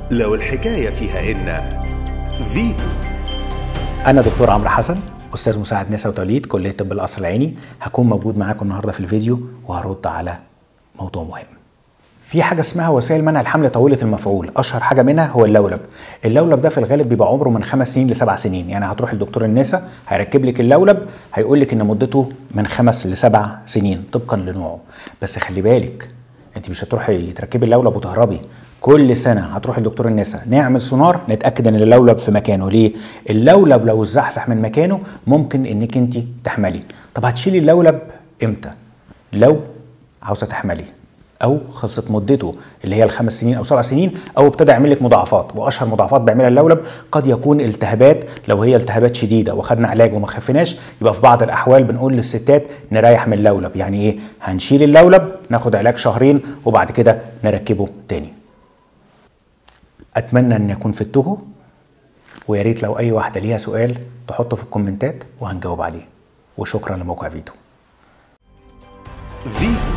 لو الحكاية فيها إن فيتو انا دكتور عمرو حسن استاذ مساعد نساء وتوليد كليه طب القصر العيني هكون موجود معاكم النهارده في الفيديو وهرد على موضوع مهم في حاجه اسمها وسائل منع الحمل طويله المفعول اشهر حاجه منها هو اللولب اللولب ده في الغالب بيبقى عمره من خمس سنين لسبع سنين يعني هتروح لدكتور النساء هيركب لك اللولب هيقول لك ان مدته من خمس لسبع سنين طبقا لنوعه بس خلي بالك انت مش هتروحي تركبي اللولب وتهربي كل سنه هتروحي لدكتور النساء نعمل سونار نتاكد ان اللولب في مكانه ليه اللولب لو اتزحزح من مكانه ممكن انك انت تحملي طب هتشيلي اللولب امتى لو عاوزه تحملي او خلصت مدته اللي هي الخمس سنين او سبع سنين او ابتدى يعمل لك مضاعفات واشهر مضاعفات بيعملها اللولب قد يكون التهابات لو هي التهابات شديده وخدنا علاج وما خفناش يبقى في بعض الاحوال بنقول للستات نريح من اللولب يعني ايه هنشيل اللولب ناخد علاج شهرين وبعد كده نركبه تاني اتمنى ان يكون فدتكم ويا ريت لو اي واحده ليها سؤال تحطه في الكومنتات وهنجاوب عليه وشكرا لموقع فيتو فيتو